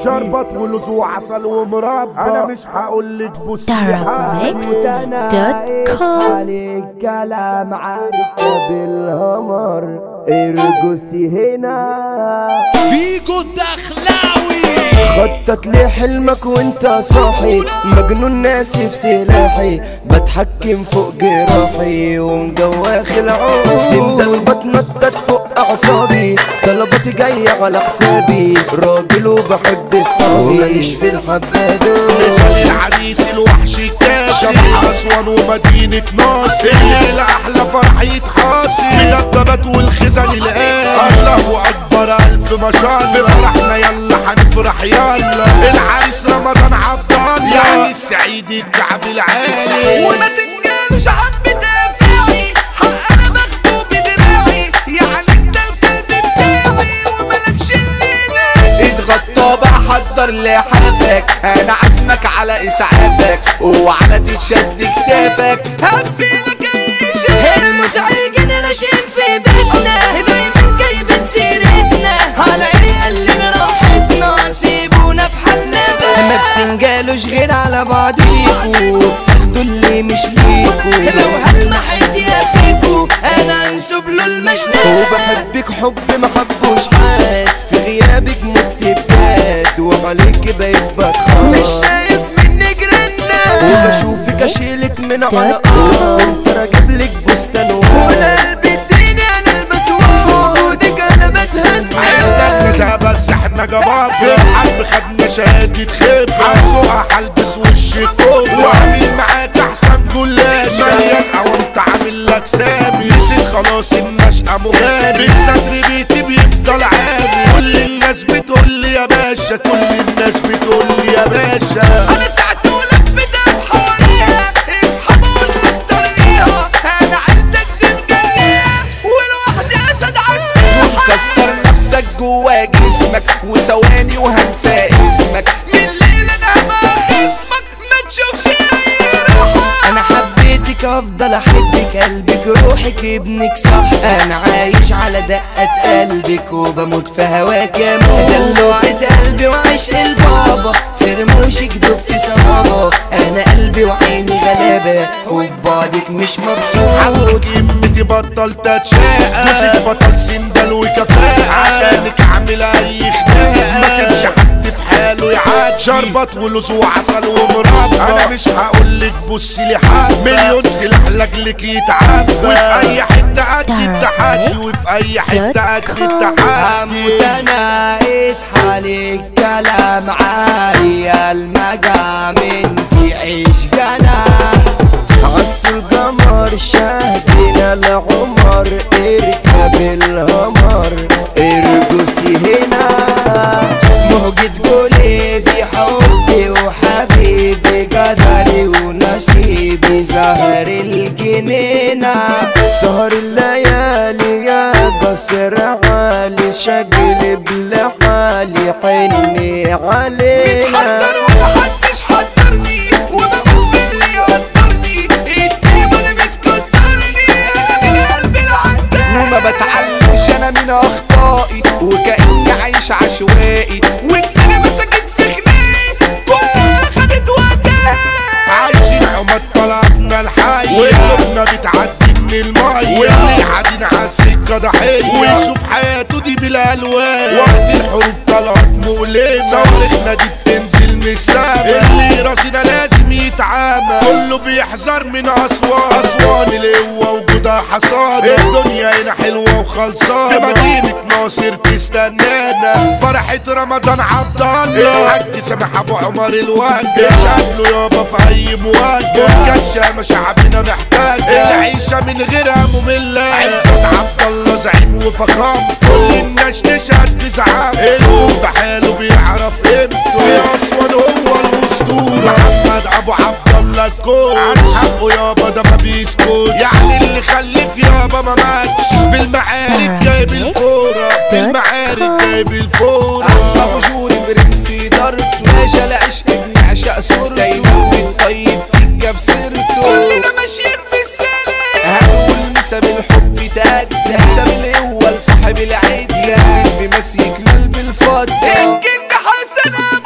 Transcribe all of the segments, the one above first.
شربت ولوز وعسل ومربى انا مش هقول لك بصي darabmixed.com عليك كلام عارف بالهمر ارقصي هنا فيجو الدخلاوي خطط لي حلمك وانت صاحي مجنون ناسي في سلاحي بتحكم فوق جراحي ومدواخ العون سندل بتنطط فوق اعصابي طلباتي جاية على حسابي راجل وبحب صحابي وماليش في الحبادة مثال العريس الوحش الكاسي شبح اسوان ومدينة ناصر الليلة احلى فرح يتحاصي مدببات والخزن الآن الله اكبر الف ما شاء الله فرحنا يلا هنفرح يلا العريس رمضان عبد الله يعني السعيد الكعب العالي وما تنجرش عن بدافعي حق انا باخده بدراعي يعني انت الكلب بتاعي وملكش الليلة اتغطى بقى حضر لحافك انا عازمك على اسعافك وعلى تتشد كتافك هقفلك اي شيء المزعجين ناشئين في بيتنا دايما جايبين سيرتنا على عيال اللي راحتنا سيبونا في حالنا بقى ما بتنجالوش غير على بعضيكوا بتاخدوا اللي مش ليكوا لو هلمحت يا فيكوا انا انسب له المشنقة وبحبك حب ما حبوش حد في غيابك مت بجد وعليك بقيت بتخاف مش شايف مني جرنا وبشوفك اشيلك من على ارض كنت راجب لك بستان وانا قلبي اديني انا البس وجودك انا بتهنى عندنا كذا بس احنا جبار في الحرب خدنا شهادة خبرة هنسوقها هلبس وش الكوب وعامل معاك احسن جلاش مليان او انت عامل لك سامي نسيت خلاص النشأة مغامر الستر بيتي بيفضل عامي كل الناس بتقول لي يا باشا كل الناس بتقول لي يا باشا انا ساعته لفت حواليها اصحاب اقولك طريقها انا عيلتك دي مجنيها ولوحدي اسد عالساحة كسر نفسك جوا جسمك وثواني وهنسى اسمك من الليلة انا ما خصمك ما تشوفش اي راحة انا حبيتك افضل احبك قلبك روحك ابنك صح انا عايش على دقة قلبك وبموت في هواك يا ماما دلوعة قلبي وعشق البابا في رموشك دبت صبابا انا قلبي وعيني غلابة وفي بعدك مش مبسوط حضرتك يمتي بطلت اتشاقى مسك بطل سندل وكفاءة عشانك عامل اي خناقة ما سيبش حد في حاله يعاد شربت ولوز وعسل ومربى انا مش هقولك بصي لي حد مليون سلاح لاجلك يتعبى وفي اي حتة قد التحدي وفي اي حتة قد هموت التحدي انا اصحى للكلام عالي المقام انتي عيش جناح عصر القمر شاهدنا العمر اركب الهمر ارقصي هنا موجة قلبي حبي وحبيبي قدري ونصيبي زهر الجنينة سهر الليالي يا قصر عالي شقلب لحالي حني علينا متحضر ومحدش حضرني وبموت في اللي يقدرني الدايما اللي بتقدرني انا من قلبي العداء وما بتعلمش انا من اخطائي وكاني عايش عشوائي والدنيا مسكت في خناقي كلها خدت وقتها عايشين عمد طلعنا الحي وقلوبنا بتعدي من المي واللي قاعدين على السكه ضحيه ويشوف حياته دي بالالوان وقت الحروب طلعت مؤلمه صواريخنا دي بتنزل من السما اللي راسنا لازم يتعامى كله بيحذر من اسوان اسوان القوه وجودها حصانه الدنيا هنا حلوه وخلصانه في مدينه ناصر تستنانا فرحه رمضان عبد الله الحاج سامح ابو عمر الوجه شكله يابا في اي مواجهه كشامه شعبنا محتاج العيشه من غيرها ممله عزت عبد الله زعيم وفخام كل الناس تشهد بزعام الكون بحاله بيعرف قيمته يا اسوان هو الاسطوره محمد ابو عبد الله الكون عن حقه يابا ده ما بيسكت يعني اللي خلف يابا ما ماتش في المعارك جايب الفوره في المعارك جايب الفوره ابو جوري برنسي دارته باشا العشق بنعشق صورته دايما بالطيب تتجاب سيرته كلنا ماشيين في السلام هنقول نسب الحب تاد نسب الاول صاحب العيد لازم بمسيك قلب الفضة الكينج حسن ابو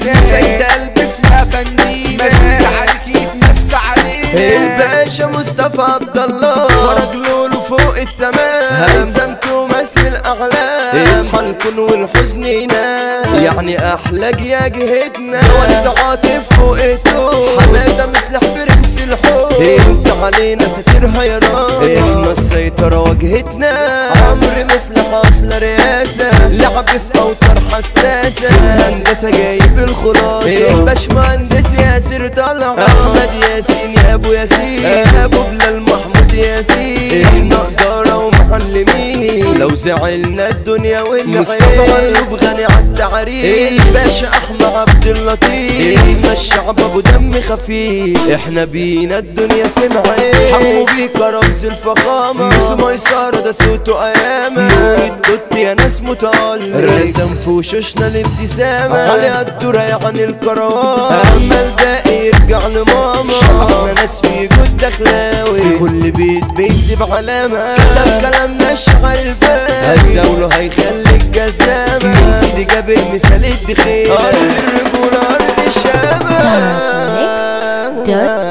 فينا سيد قلب اسمها فنينا مسك عليك يتمس علينا الباشا مصطفى عبد الله فرج لولو فوق التمام هزمته مسم الاعلام اصحى الكون والحزن ينام يعني احلى يا جهتنا ولد عاطف فوقته حماده مثل برنس الحب انت علينا ساترها يا رب احنا السيطره واجهتنا عمرو مثل حاصل رئاسه لعب في اوتار حساسه هندسه جايب الخلاصه الباشمهندس ياسر طلع احمد ياسين يا ابو ياسين ابو بلال محمود ياسين احنا اداره ومعلمين لو زعلنا الدنيا واللي مصطفى غلوب غني عالتعريف الباشا احمد عبد اللطيف احنا الشعب ابو دم خفيف احنا بينا الدنيا سمعت حمو بيكا رمز الفخامه ميسو ميسره ده صوته ايامه نور الدوت يا ناس متألق رسم في وشوشنا الابتسامه علي الدور يعني الكروان اما الباقي يرجع لماما شعبنا ناس في جود دخلاوي في كل بيت بيسيب علامه كتب كلامنا الشعر الفارغ هتزاوله هيخليك جزامه من سيدي جاب المثال الدخيل ارض الرجوله ارض الشامه Next dot